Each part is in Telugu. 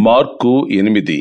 మార్కు ఎనిమిది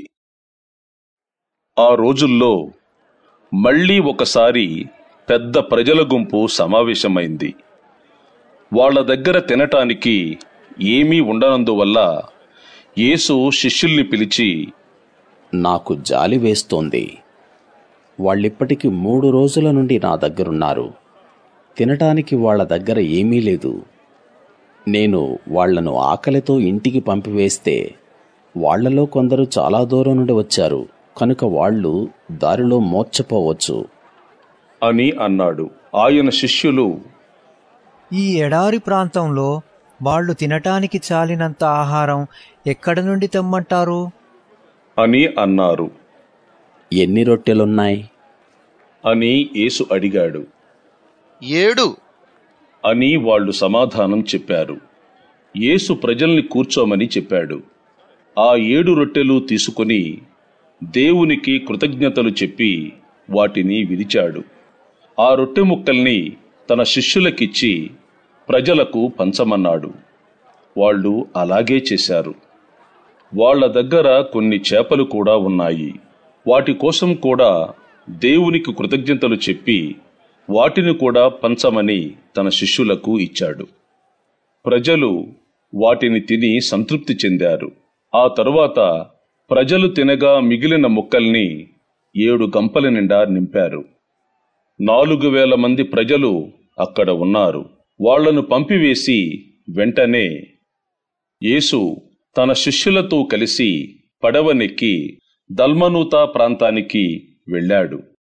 ఆ రోజుల్లో మళ్ళీ ఒకసారి పెద్ద ప్రజల గుంపు సమావేశమైంది వాళ్ళ దగ్గర తినటానికి ఏమీ ఉండనందువల్ల యేసు శిష్యుల్ని పిలిచి నాకు జాలి వేస్తోంది వాళ్ళిప్పటికి మూడు రోజుల నుండి నా దగ్గరున్నారు తినటానికి వాళ్ళ దగ్గర ఏమీ లేదు నేను వాళ్లను ఆకలితో ఇంటికి పంపివేస్తే వాళ్ళలో కొందరు చాలా దూరం నుండి వచ్చారు కనుక వాళ్ళు దారిలో మోర్చపోవచ్చు అని అన్నాడు ఆయన శిష్యులు ఈ ఎడారి ప్రాంతంలో వాళ్ళు తినటానికి చాలినంత ఆహారం ఎక్కడ నుండి తెమ్మంటారు అని అన్నారు ఎన్ని రొట్టెలున్నాయి అని యేసు అడిగాడు ఏడు అని వాళ్ళు సమాధానం చెప్పారు యేసు ప్రజల్ని కూర్చోమని చెప్పాడు ఆ ఏడు రొట్టెలు తీసుకుని దేవునికి కృతజ్ఞతలు చెప్పి వాటిని విరిచాడు ఆ రొట్టె ముక్కల్ని తన శిష్యులకిచ్చి ప్రజలకు పంచమన్నాడు వాళ్ళు అలాగే చేశారు వాళ్ళ దగ్గర కొన్ని చేపలు కూడా ఉన్నాయి వాటి కోసం కూడా దేవునికి కృతజ్ఞతలు చెప్పి వాటిని కూడా పంచమని తన శిష్యులకు ఇచ్చాడు ప్రజలు వాటిని తిని సంతృప్తి చెందారు ఆ తరువాత ప్రజలు తినగా మిగిలిన ముక్కల్ని ఏడు గంపల నిండా నింపారు నాలుగు వేల మంది ప్రజలు అక్కడ ఉన్నారు వాళ్లను పంపివేసి వెంటనే యేసు తన శిష్యులతో కలిసి పడవనెక్కి దల్మనూతా ప్రాంతానికి వెళ్ళాడు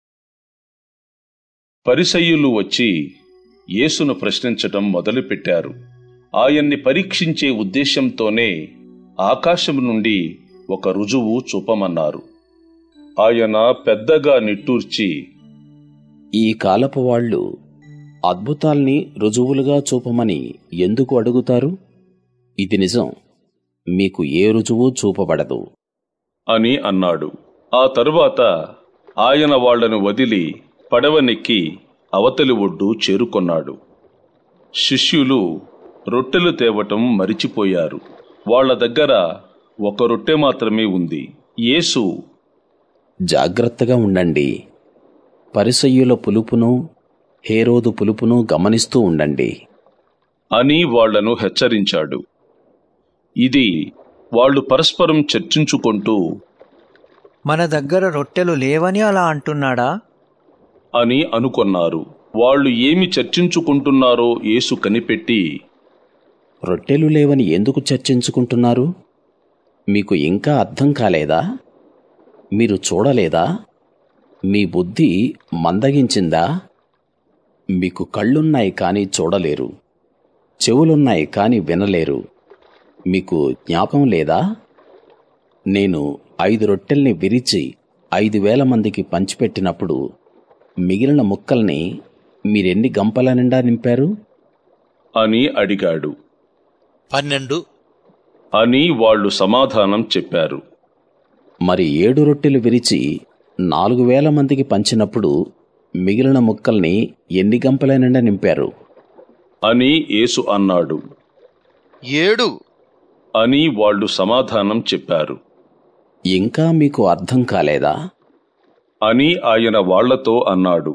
పరిసయ్యులు వచ్చి యేసును ప్రశ్నించటం మొదలుపెట్టారు ఆయన్ని పరీక్షించే ఉద్దేశంతోనే ఆకాశం నుండి ఒక రుజువు చూపమన్నారు ఆయన పెద్దగా నిట్టూర్చి ఈ కాలపు వాళ్ళు అద్భుతాల్ని రుజువులుగా చూపమని ఎందుకు అడుగుతారు ఇది నిజం మీకు ఏ రుజువు చూపబడదు అని అన్నాడు ఆ తరువాత ఆయన వాళ్లను వదిలి పడవనెక్కి అవతలి ఒడ్డు చేరుకొన్నాడు శిష్యులు రొట్టెలు తేవటం మరిచిపోయారు వాళ్ళ దగ్గర ఒక రొట్టె మాత్రమే ఉంది యేసు జాగ్రత్తగా ఉండండి పరిసయ్యుల పులుపును హేరోదు పులుపును గమనిస్తూ ఉండండి అని వాళ్లను హెచ్చరించాడు ఇది వాళ్ళు పరస్పరం చర్చించుకుంటూ మన దగ్గర రొట్టెలు లేవని అలా అంటున్నాడా అని అనుకొన్నారు వాళ్ళు ఏమి చర్చించుకుంటున్నారో యేసు కనిపెట్టి రొట్టెలు లేవని ఎందుకు చర్చించుకుంటున్నారు మీకు ఇంకా అర్థం కాలేదా మీరు చూడలేదా మీ బుద్ధి మందగించిందా మీకు కళ్ళున్నాయి కాని చూడలేరు చెవులున్నాయి కాని వినలేరు మీకు జ్ఞాపం లేదా నేను ఐదు రొట్టెల్ని విరిచి ఐదు వేల మందికి పంచిపెట్టినప్పుడు మిగిలిన ముక్కల్ని మీరెన్ని గంపల నిండా నింపారు అని అడిగాడు పన్నెండు అని వాళ్ళు సమాధానం చెప్పారు మరి ఏడు రొట్టెలు విరిచి నాలుగు వేల మందికి పంచినప్పుడు మిగిలిన ముక్కల్ని ఎన్ని గంపల నిండా నింపారు అని యేసు అన్నాడు ఏడు అని వాళ్ళు సమాధానం చెప్పారు ఇంకా మీకు అర్థం కాలేదా అని ఆయన వాళ్లతో అన్నాడు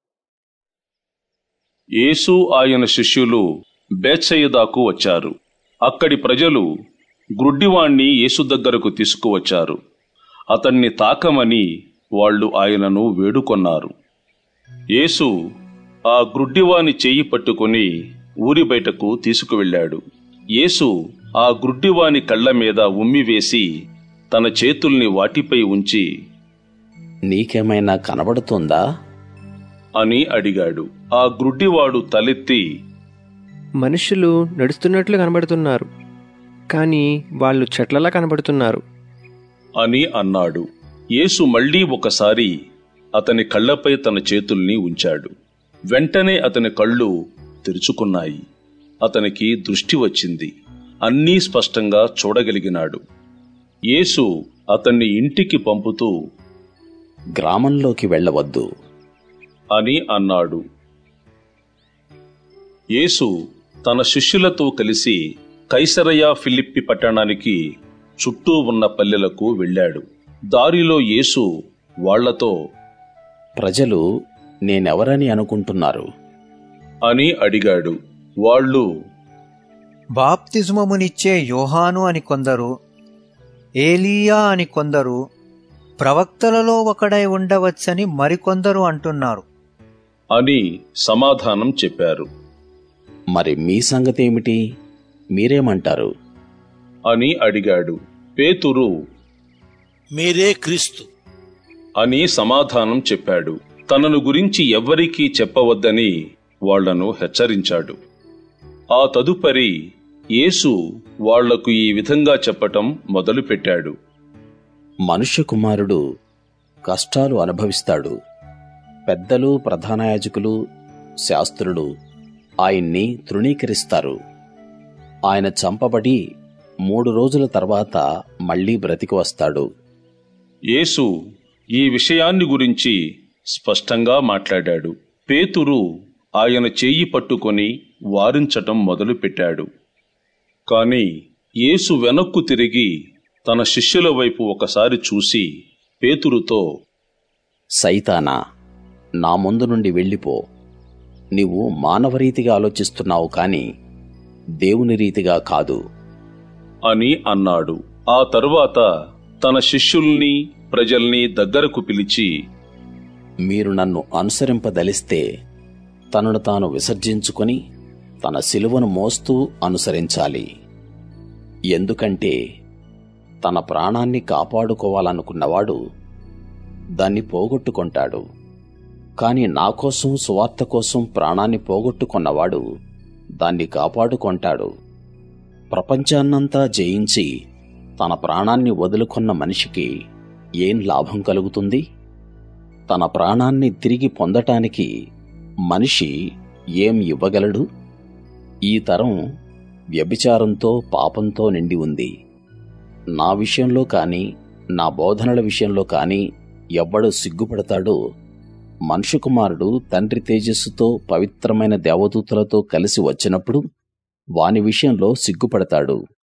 యేసు ఆయన శిష్యులు బేత్సయిదాకు వచ్చారు అక్కడి ప్రజలు గ్రుడ్డివాణ్ణి యేసు దగ్గరకు తీసుకువచ్చారు అతన్ని తాకమని వాళ్ళు ఆయనను వేడుకొన్నారు యేసు ఆ గ్రుడ్డివాని చెయ్యి పట్టుకుని ఊరి బయటకు తీసుకువెళ్ళాడు యేసు ఆ గ్రుడ్డివాని కళ్ళ మీద ఉమ్మివేసి తన చేతుల్ని వాటిపై ఉంచి నీకేమైనా కనబడుతుందా అని అడిగాడు ఆ గ్రుడ్డివాడు తలెత్తి మనుషులు నడుస్తున్నట్లు కనబడుతున్నారు కానీ వాళ్ళు చెట్లలా కనబడుతున్నారు అని అన్నాడు యేసు మళ్ళీ ఒకసారి అతని కళ్ళపై తన చేతుల్ని ఉంచాడు వెంటనే అతని కళ్ళు తెరుచుకున్నాయి అతనికి దృష్టి వచ్చింది అన్నీ స్పష్టంగా చూడగలిగినాడు యేసు అతన్ని ఇంటికి పంపుతూ గ్రామంలోకి వెళ్ళవద్దు అని అన్నాడు యేసు తన శిష్యులతో కలిసి కైసరయ ఫిలిప్పి పట్టణానికి చుట్టూ ఉన్న పల్లెలకు వెళ్ళాడు దారిలో యేసు వాళ్లతో ప్రజలు నేనెవరని అనుకుంటున్నారు అని అడిగాడు వాళ్ళు బాప్తిజమమునిచ్చే యోహాను అని కొందరు ఏలీయా అని కొందరు ప్రవక్తలలో ఒకడై ఉండవచ్చని మరికొందరు అంటున్నారు అని సమాధానం చెప్పారు మరి మీ సంగతేమిటి మీరేమంటారు అని అడిగాడు పేతురు మీరే క్రీస్తు అని సమాధానం చెప్పాడు తనను గురించి ఎవ్వరికీ చెప్పవద్దని వాళ్లను హెచ్చరించాడు ఆ తదుపరి యేసు వాళ్లకు ఈ విధంగా చెప్పటం మొదలుపెట్టాడు మనుష్య కుమారుడు కష్టాలు అనుభవిస్తాడు పెద్దలు ప్రధానయాజకులు శాస్త్రులు ఆయన్ని తృణీకరిస్తారు ఆయన చంపబడి మూడు రోజుల తర్వాత మళ్ళీ బ్రతికి వస్తాడు యేసు ఈ విషయాన్ని గురించి స్పష్టంగా మాట్లాడాడు పేతురు ఆయన చేయి పట్టుకొని వారించటం మొదలుపెట్టాడు కాని యేసు వెనక్కు తిరిగి తన శిష్యుల వైపు ఒకసారి చూసి పేతురుతో సైతానా నా ముందు నుండి వెళ్ళిపో నీవు మానవరీతిగా ఆలోచిస్తున్నావు కాని దేవుని రీతిగా కాదు అని అన్నాడు ఆ తరువాత తన శిష్యుల్ని ప్రజల్ని దగ్గరకు పిలిచి మీరు నన్ను అనుసరింపదలిస్తే తనను తాను విసర్జించుకొని తన శిలువను మోస్తూ అనుసరించాలి ఎందుకంటే తన ప్రాణాన్ని కాపాడుకోవాలనుకున్నవాడు దాన్ని పోగొట్టుకొంటాడు కాని నా కోసం సువార్త కోసం ప్రాణాన్ని పోగొట్టుకున్నవాడు దాన్ని కాపాడుకొంటాడు ప్రపంచాన్నంతా జయించి తన ప్రాణాన్ని వదులుకొన్న మనిషికి ఏం లాభం కలుగుతుంది తన ప్రాణాన్ని తిరిగి పొందటానికి మనిషి ఏం ఇవ్వగలడు ఈ తరం వ్యభిచారంతో పాపంతో నిండి ఉంది నా విషయంలో కాని నా బోధనల విషయంలో కాని ఎవ్వడు సిగ్గుపడతాడో మనుష్య కుమారుడు తండ్రి తేజస్సుతో పవిత్రమైన దేవదూతలతో కలిసి వచ్చినప్పుడు వాని విషయంలో సిగ్గుపడతాడు